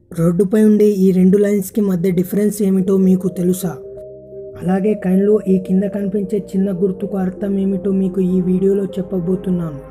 రోడ్డుపై ఉండే ఈ రెండు లైన్స్కి మధ్య డిఫరెన్స్ ఏమిటో మీకు తెలుసా అలాగే కైన్లో ఈ కింద కనిపించే చిన్న గుర్తుకు అర్థం ఏమిటో మీకు ఈ వీడియోలో చెప్పబోతున్నాను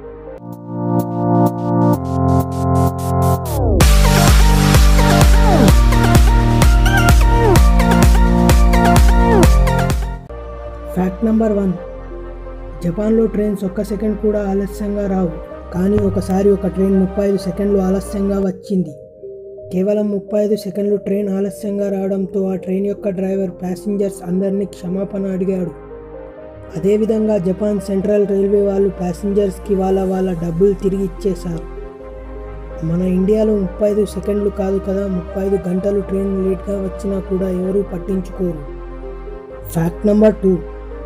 ఫ్యాక్ట్ నెంబర్ వన్ జపాన్లో ట్రైన్స్ ఒక్క సెకండ్ కూడా ఆలస్యంగా రావు కానీ ఒకసారి ఒక ట్రైన్ ముప్పై ఐదు సెకండ్లు ఆలస్యంగా వచ్చింది కేవలం ముప్పై ఐదు సెకండ్లు ట్రైన్ ఆలస్యంగా రావడంతో ఆ ట్రైన్ యొక్క డ్రైవర్ ప్యాసింజర్స్ అందరినీ క్షమాపణ అడిగాడు అదేవిధంగా జపాన్ సెంట్రల్ రైల్వే వాళ్ళు ప్యాసింజర్స్కి వాళ్ళ వాళ్ళ డబ్బులు తిరిగి ఇచ్చేశారు మన ఇండియాలో ముప్పై ఐదు సెకండ్లు కాదు కదా ముప్పై ఐదు గంటలు ట్రైన్ లేట్గా వచ్చినా కూడా ఎవరూ పట్టించుకోరు ఫ్యాక్ట్ నెంబర్ టూ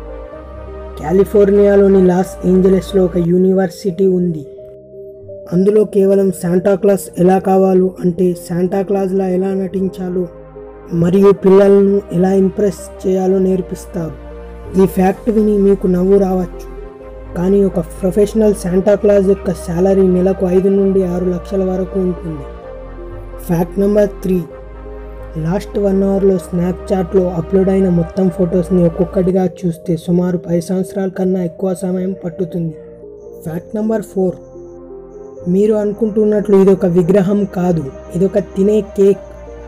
కాలిఫోర్నియాలోని లాస్ ఏంజలస్లో ఒక యూనివర్సిటీ ఉంది అందులో కేవలం శాంటాక్లాస్ ఎలా కావాలో అంటే శాంటాక్లాజ్లా ఎలా నటించాలో మరియు పిల్లలను ఎలా ఇంప్రెస్ చేయాలో నేర్పిస్తారు ఈ ఫ్యాక్ట్ విని మీకు నవ్వు రావచ్చు కానీ ఒక ప్రొఫెషనల్ శాంటాక్లాజ్ యొక్క శాలరీ నెలకు ఐదు నుండి ఆరు లక్షల వరకు ఉంటుంది fact number three last one అవర్లో స్నాప్చాట్లో అప్లోడ్ అయిన మొత్తం ఫొటోస్ని ఒక్కొక్కటిగా చూస్తే సుమారు పది సంవత్సరాల కన్నా ఎక్కువ సమయం పట్టుతుంది ఫ్యాక్ట్ నెంబర్ ఫోర్ మీరు అనుకుంటున్నట్లు ఇదొక విగ్రహం కాదు ఇదొక తినే కేక్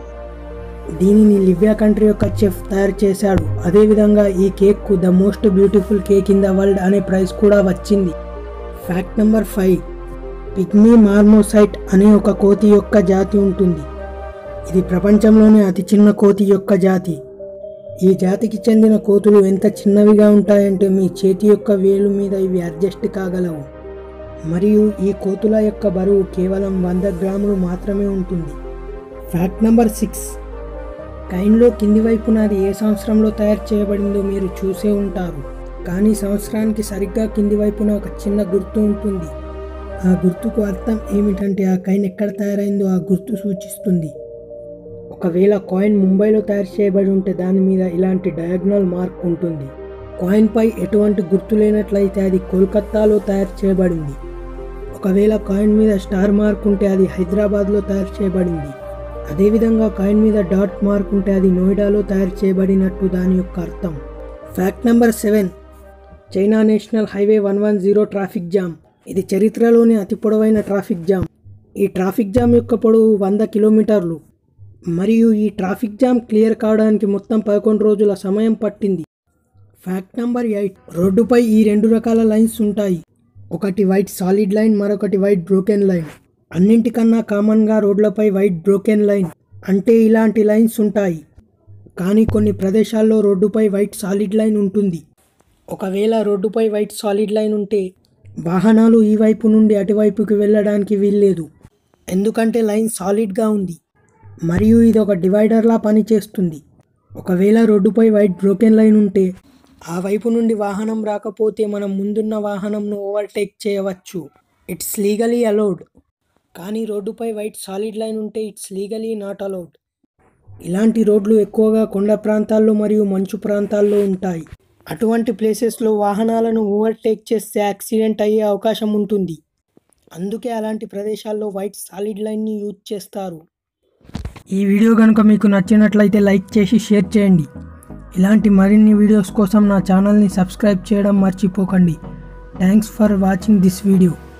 దీనిని లివ్యా కంట్రీ యొక్క చెఫ్ తయారు చేశాడు అదేవిధంగా ఈ కేక్కు the most beautiful cake in the world అనే ప్రైజ్ కూడా వచ్చింది fact number five pygmy marmoset అనే ఒక కోతి యొక్క జాతి ఉంటుంది ఇది ప్రపంచంలోనే అతి చిన్న కోతి యొక్క జాతి ఈ జాతికి చెందిన కోతులు ఎంత చిన్నవిగా ఉంటాయంటే మీ చేతి యొక్క వేలు మీద ఇవి అడ్జస్ట్ కాగలవు మరియు ఈ కోతుల యొక్క బరువు కేవలం వంద గ్రాములు మాత్రమే ఉంటుంది ఫ్యాక్ట్ నెంబర్ సిక్స్ కైన్లో కింది వైపున అది ఏ సంవత్సరంలో తయారు చేయబడిందో మీరు చూసే ఉంటారు కానీ సంవత్సరానికి సరిగ్గా కింది వైపున ఒక చిన్న గుర్తు ఉంటుంది ఆ గుర్తుకు అర్థం ఏమిటంటే ఆ కైన్ ఎక్కడ తయారైందో ఆ గుర్తు సూచిస్తుంది ఒకవేళ కాయిన్ ముంబైలో తయారు చేయబడి ఉంటే దాని మీద ఇలాంటి డయాగ్నల్ మార్క్ ఉంటుంది కాయిన్ పై ఎటువంటి గుర్తు లేనట్లయితే అది కోల్కత్తాలో తయారు చేయబడింది ఒకవేళ కాయిన్ మీద స్టార్ మార్క్ ఉంటే అది హైదరాబాద్లో తయారు చేయబడింది అదేవిధంగా కాయిన్ మీద డాట్ మార్క్ ఉంటే అది నోయిడాలో తయారు చేయబడినట్టు దాని యొక్క అర్థం fact number seven China national highway one one zero traffic jam ఇది చరిత్రలోని అతి పొడవైన ట్రాఫిక్ జామ్ ఈ ట్రాఫిక్ జామ్ యొక్క పొడవు వంద కిలోమీటర్లు మరియు ఈ ట్రాఫిక్ జామ్ క్లియర్ కావడానికి మొత్తం పదకొండు రోజుల సమయం పట్టింది ఫ్యాక్ట్ నెంబర్ ఎయిట్ రోడ్డుపై ఈ రెండు రకాల లైన్స్ ఉంటాయి ఒకటి వైట్ సాలిడ్ లైన్ మరొకటి వైట్ బ్రోకెన్ లైన్ అన్నింటికన్నా కామన్గా రోడ్లపై వైట్ బ్రోకెన్ లైన్ అంటే ఇలాంటి లైన్స్ ఉంటాయి కానీ కొన్ని ప్రదేశాల్లో రోడ్డుపై వైట్ సాలిడ్ లైన్ ఉంటుంది ఒకవేళ రోడ్డుపై వైట్ సాలిడ్ లైన్ ఉంటే వాహనాలు ఈ వైపు నుండి అటువైపుకి వెళ్ళడానికి వీల్లేదు ఎందుకంటే లైన్ సాలిడ్గా ఉంది మరియు ఇది ఒక డివైడర్లా పనిచేస్తుంది ఒకవేళ రోడ్డుపై వైట్ బ్రోకెన్ లైన్ ఉంటే ఆ వైపు నుండి వాహనం రాకపోతే మనం ముందున్న వాహనంను ఓవర్టేక్ చేయవచ్చు ఇట్స్ లీగలీ అలౌడ్ కానీ రోడ్డుపై వైట్ సాలిడ్ లైన్ ఉంటే ఇట్స్ లీగలీ నాట్ అలౌడ్ ఇలాంటి రోడ్లు ఎక్కువగా కొండ ప్రాంతాల్లో మరియు మంచు ప్రాంతాల్లో ఉంటాయి అటువంటి ప్లేసెస్లో వాహనాలను ఓవర్టేక్ చేస్తే యాక్సిడెంట్ అయ్యే అవకాశం ఉంటుంది అందుకే అలాంటి ప్రదేశాల్లో వైట్ సాలిడ్ లైన్ని యూజ్ చేస్తారు ఈ వీడియో కనుక మీకు నచ్చినట్లయితే లైక్ చేసి షేర్ చేయండి ఇలాంటి మరిన్ని వీడియోస్ కోసం నా ఛానల్ని సబ్స్క్రైబ్ చేయడం మర్చిపోకండి thanks for watching this video